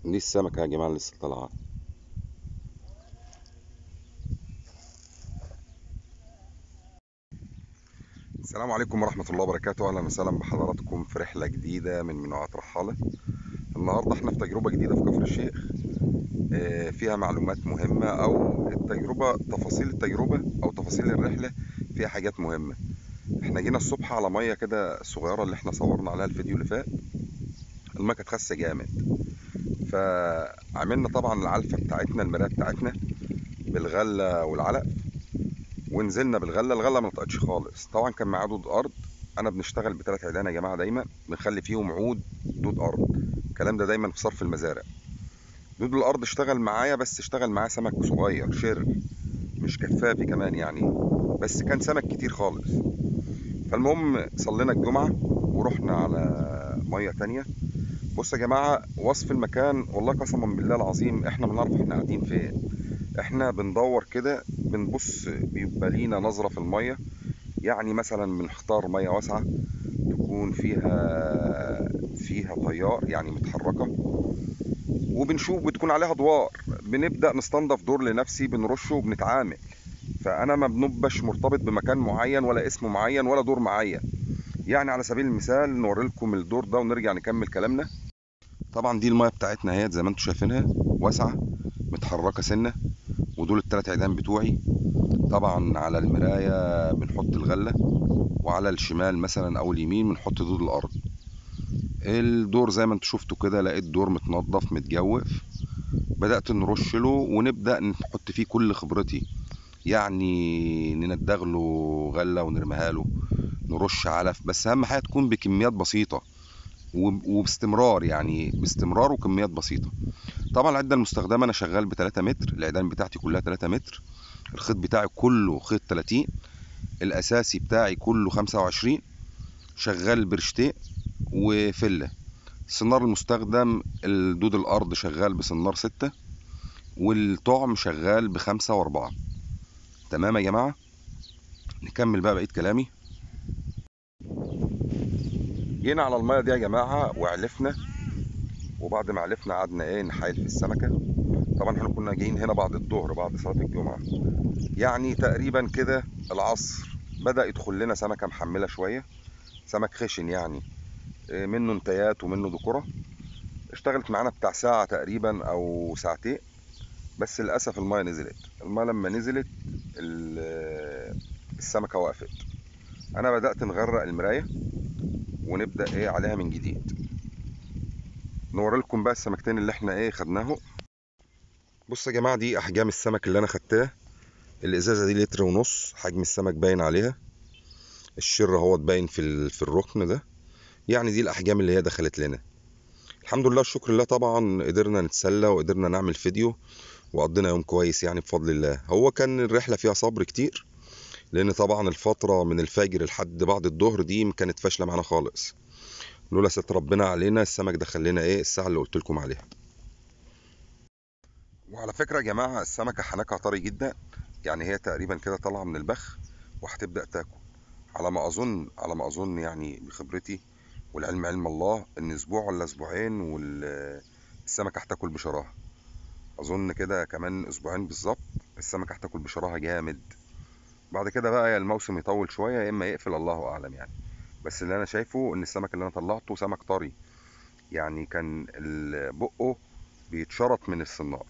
دي السمكة يا جماعة اللي لسه طالعة السلام عليكم ورحمة الله وبركاته أهلا وسهلا بحضراتكم في رحلة جديدة من منوعات رحالة النهاردة احنا في تجربة جديدة في كفر الشيخ آه، فيها معلومات مهمة أو التجربة تفاصيل التجربة أو تفاصيل الرحلة فيها حاجات مهمة احنا جينا الصبح على مية كده صغيرة اللي احنا صورنا عليها الفيديو اللي فات المية كانت خاسة جامد فعملنا طبعا العلفة بتاعتنا المراية بتاعتنا بالغلة والعلق ونزلنا بالغله الغله ما نطقتش خالص طبعا كان معاه دود ارض انا بنشتغل بثلاث عيدان يا جماعه دايما بنخلي فيهم عود دود ارض الكلام ده دايما في صرف المزارع دود الارض اشتغل معايا بس اشتغل معاه سمك صغير شر مش كفافي كمان يعني بس كان سمك كتير خالص فالمهم صلينا الجمعه ورحنا على ميه تانية بصوا يا جماعه وصف المكان والله قسما بالله العظيم احنا ما نعرف احنا قاعدين فين احنا بندور كده بنبص بيبقى لينا نظرة في المية يعني مثلا بنختار مية واسعة تكون فيها فيها تيار يعني متحركة وبنشوف بتكون عليها ادوار بنبدأ نستنضف دور لنفسي بنرشه وبنتعامل فانا ما بنبقاش مرتبط بمكان معين ولا اسم معين ولا دور معين يعني على سبيل المثال نوري لكم الدور ده ونرجع نكمل كلامنا طبعا دي المية بتاعتنا اهي زي ما انتم شايفينها واسعة متحركة سنة ودول التلات عيدان بتوعي طبعا على المراية بنحط الغلة وعلى الشمال مثلا او اليمين بنحط دود الارض الدور زي ما انتوا شفتوا كده لقيت دور متنضف متجوف بدأت نرش له ونبدأ نحط فيه كل خبرتي يعني نندغ له غلة ونرميها له نرش علف بس اهم حاجة تكون بكميات بسيطة وباستمرار يعني باستمرار وكميات بسيطة طبعا العدة المستخدمة انا شغال ب 3 متر العيدان بتاعتي كلها 3 متر الخيط بتاعي كله خيط 30 الاساسي بتاعي كله 25 شغال برشتين وفله السنار المستخدم الدود الارض شغال بسنار 6 والطعم شغال بخمسة واربعة تمام يا جماعة نكمل بقى بقية كلامي جينا على المية دي يا جماعة وعلفنا وبعد ما علفنا قعدنا ايه نحايل في السمكة طبعا احنا كنا جايين هنا بعد الظهر بعد صلاة الجمعة يعني تقريبا كده العصر بدأ يدخل لنا سمكة محملة شوية سمك خشن يعني منه انتيات ومنه ذكورة اشتغلت معانا بتاع ساعة تقريبا او ساعتين بس للأسف المية نزلت المية لما نزلت السمكة وقفت انا بدأت نغرق المراية ونبدأ ايه عليها من جديد نوري لكم بقى السمكتين اللي احنا ايه خدناهم بصوا يا جماعه دي احجام السمك اللي انا خدتها الازازه دي لتر ونص حجم السمك باين عليها الشر اهو باين في في الركن ده يعني دي الاحجام اللي هي دخلت لنا الحمد لله الشكر لله طبعا قدرنا نتسلى وقدرنا نعمل فيديو وقضينا يوم كويس يعني بفضل الله هو كان الرحله فيها صبر كتير لان طبعا الفتره من الفجر لحد بعد الظهر دي كانت فاشله معانا خالص لولا ستر ربنا علينا السمك دخل لنا ايه الساعه اللي قلت لكم عليها وعلى فكره يا جماعه السمكه حنكها طري جدا يعني هي تقريبا كده طالعه من البخ وهتبدا تاكل على ما اظن على ما اظن يعني بخبرتي والعلم علم الله ان اسبوع ولا اسبوعين والسمكه هتاكل بشراهه اظن كده كمان اسبوعين بالظبط السمكه هتاكل بشراهه جامد بعد كده بقى يا الموسم يطول شويه يا اما يقفل الله اعلم يعني بس اللي انا شايفه ان السمك اللي انا طلعته سمك طري يعني كان بقه بيتشرط من السنار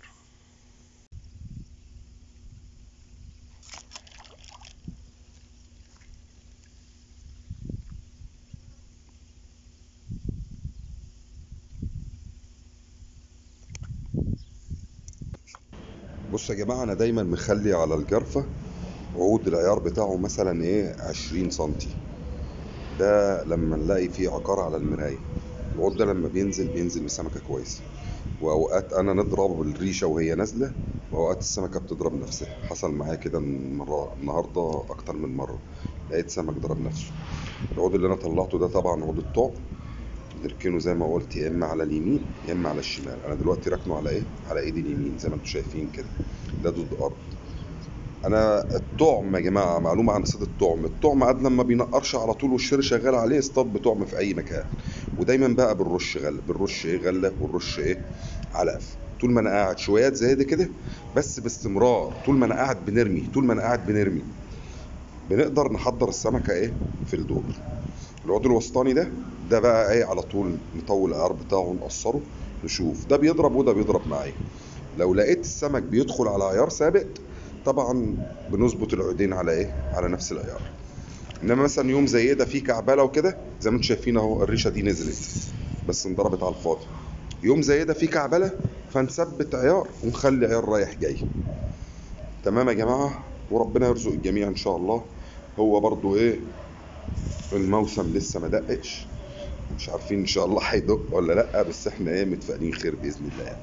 بصوا يا جماعه انا دايما مخلي على الجرفه عود العيار بتاعه مثلا ايه عشرين سنتي ده لما نلاقي فيه عقار على المراية العود ده لما بينزل بينزل بسمكة كويسة وأوقات أنا نضرب الريشة وهي نازلة وأوقات السمكة بتضرب نفسها حصل معايا كده مرة النهاردة أكتر من مرة لقيت سمك ضرب نفسه العود اللي أنا طلعته ده طبعا عود الطعم نركنه زي ما قلت يا إما على اليمين يا إما على الشمال أنا دلوقتي راكنه على إيه؟ على إيدي اليمين زي ما أنتم شايفين كده ده دود أرض انا الطعم يا جماعه معلومه عن صيد الطعم الطعم قد ما بينقرش على طول والشير شغال عليه اصطاد بطعم في اي مكان ودايما بقى بنرش غله بنرش ايه غله ونرش ايه علف طول ما انا قاعد شويات زي دي كده بس باستمرار طول ما انا قاعد بنرمي طول ما انا قاعد بنرمي بنقدر نحضر السمكه ايه في الدور العود الوسطاني ده ده بقى ايه على طول نطول العيار بتاعه نقصره نشوف ده بيضرب وده بيضرب معايا لو لقيت السمك بيدخل على عيار ثابت طبعا بنظبط العودين على ايه على نفس العيار انما مثلا يوم زي ده فيه كعبله وكده زي ما انتم شايفين اهو الريشه دي نزلت بس انضربت على الفاضي يوم زي ده فيه كعبله فنثبت عيار ونخلي عيار رايح جاي تمام يا جماعه وربنا يرزق الجميع ان شاء الله هو برضو ايه الموسم لسه ما دقش مش عارفين ان شاء الله هيدق ولا لا بس احنا ايه متفائلين خير باذن الله يعني.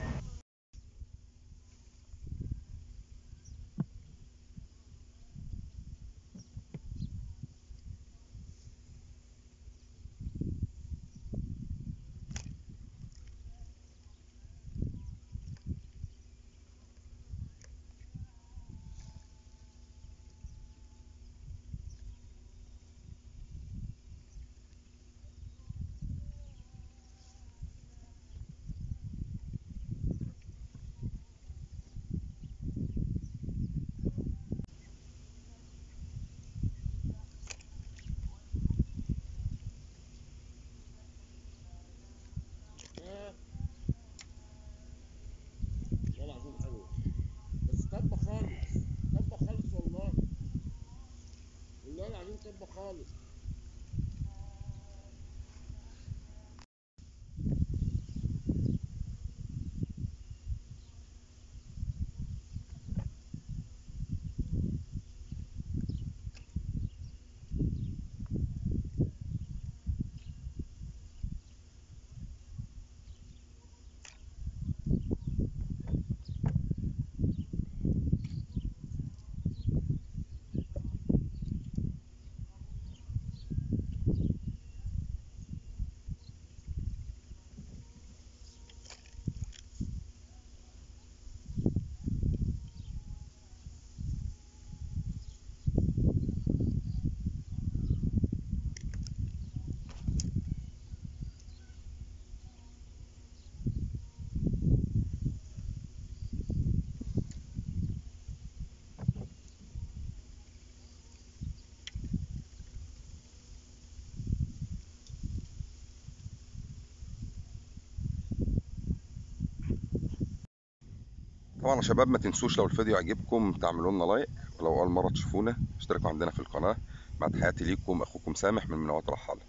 والله العظيم حلو بس طبة خالص طبة خالص والله والله العظيم طبة خالص طبعا يا شباب ما تنسوش لو الفيديو عجبكم تعملوا لنا لايك ولو اول مره تشوفونا اشتركوا عندنا في القناه مع تحياتي ليكم اخوكم سامح من منوات رحاله